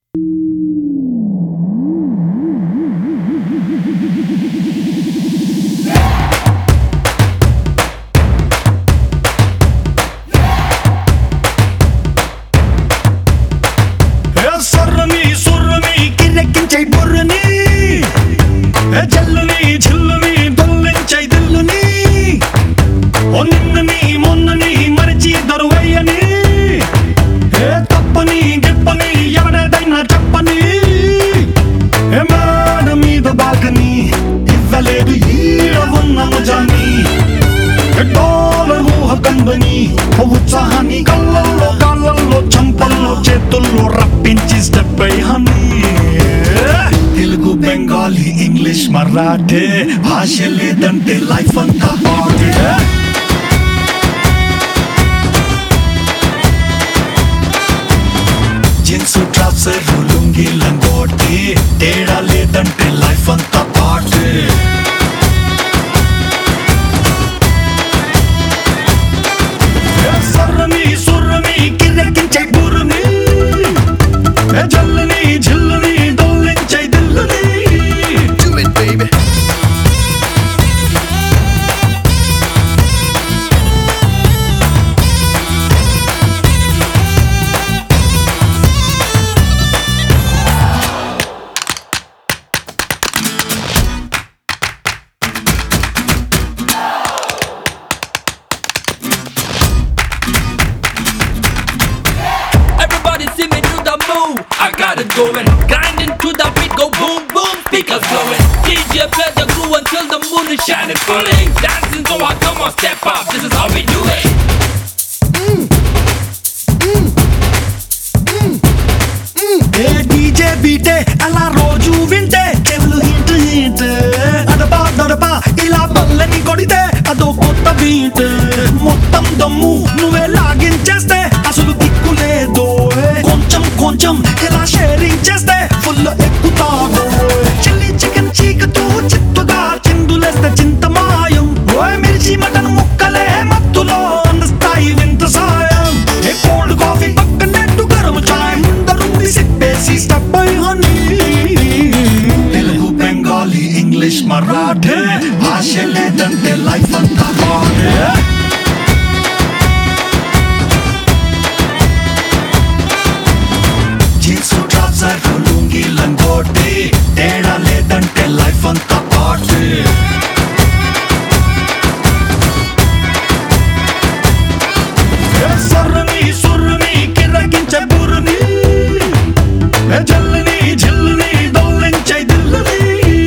ఏ సొర్రని సుర్రని కిరెక్కించై బుర్రని ఏ జల్లుని జిల్లుని దొల్లించై దిల్లుని ఓ నిన్నని మొన్నని మరిచి దొరువయ్యని ఏ తప్పని గిప్పని ఎవడేదైనా చెప్పని ఏ మేడ మీద బాల్కని ఇవ్వలేదు ఈడ ఉన్న మజాని ఏ డాలర్ ఊహ కందని ఓ ఉత్సాహాన్ని కళ్ళల్లో కాళ్ళల్లో చంపల్లో చేతుల్లో రప్పించి step honey Telugu Bengali English మరాఠే భాష లేదంటే లైఫ్ అంతా పాటే జీన్స్ ట్రాప్సర్ లుంగి లంగోటి తేడా లేదంటే లైఫ్ అంతా పాటే సర్రని సుర్రని కిరెక్కించై బుర్రని ఏ జల్లని జిల్లని దొల్లించై దిల్లని Do it, baby. Everybody see me do the move. I got it going. Grinding to the beat, go boom boom. Speakers blowing. DJ play the groove until the moon is shining fully. Dancing so hard, come on, step up. This is how we do it. ఏ DJ బీటే అలా రోజు వింటే చెవులు hit hit అడపా దడపా ఇలా బల్లని కొడితే అదో కొత్త బీట్ మొత్తం దమ్ము నువ్వే లాగించేస్తే అసలు దిక్కు లేదు కొంచెం కొంచెం ఇలా షేరింగ్ చేస్తే ఫుల్ ఎక్కుతాడు చిల్లి చికెన్ చీకతో చిత్తుగా చిందులేస్తే చింతమాయం ఓయ్ మిర్చి మటన్ ముక్కలే మత్తులో అందిస్తాయి వింత సాయం ఏ కోల్డ్ కాఫీ పక్కనట్టు గరం చాయ్ ముందరుంది సిప్పేసి step by honey Telugu Bengali English మరాఠే భాష లేదంటే లైఫ్ అంతా బాడే జీన్స్ ట్రౌజర్ లుంగి లంగోటి తేడా లేదంటే లైఫ్ అంతా పాటే ఏ సర్రని సుర్రని కిర్రగించే బుర్రని ఏ జల్లని జిల్లని దొల్లించే దిల్లని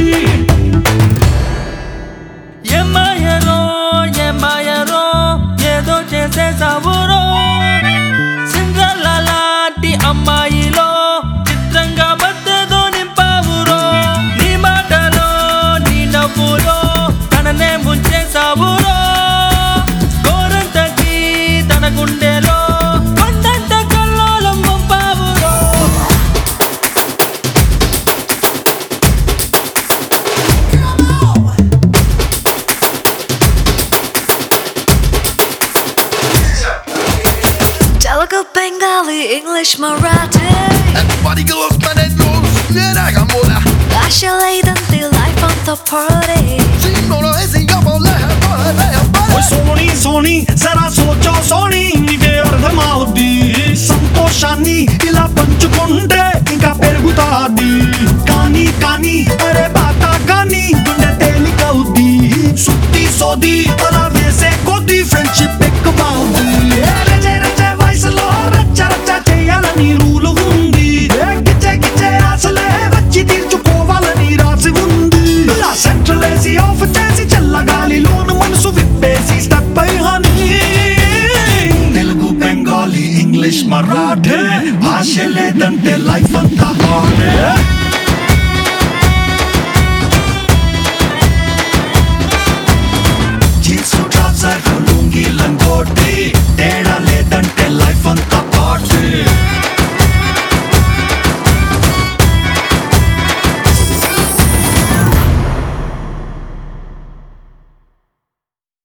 ఏమాయరో ఏమాయరో ఏదో చేసేసావురో సిండ్రల్లా లాంటి అమ్మాయిలో చిత్రంగా మద్దెదో నింపావురో నీ మాటలో నీ నవ్వులో తననే ముంచేసావురో గోరంతకి తన గుండెలో కొండంత కల్లోలం పంపావురో Telugu, Bengali, English, Marathi Everybody goes, man, it goes. 내가 몰라. భాష లేదంటే లైఫ్ అంతా పాడే సింగోలో సింగోలో ఓ సోని సోని జరా సోచో సోని నీకే అర్థమవుద్ది సంతోషాన్ని ఇలా పంచుకుంటే ఇంకా పెరుగుతాది కానీ కానీ అరే బాత కానీ గుండె తేలికవుద్ది సుత్తి సోది అలా వేసే కొద్ది ఫ్రెండ్షిప్ ఎక్కువవుద్ది ఏ రచే రచే వయసులో రచ్చ రచ్చ చేయాలని రూలు ఉంది ఏ గిచ్చే గిచ్చే ఆశలే వచ్చి తీర్చుకోవాలని రాసి ఉంది ఇలా సెంట్రల్ ఏసీ ఆఫ్ చేసి చల్లగాలిలోను మనసు విప్పేసి స్టెప్ పై హనీ తెలుగు బెంగాలీ ఇంగ్లీష్ మరాఠే భాష లేదంటే లైఫ్ అంతా హాడే జీన్స్ ట్రౌజర్ లుంగి లంగోటి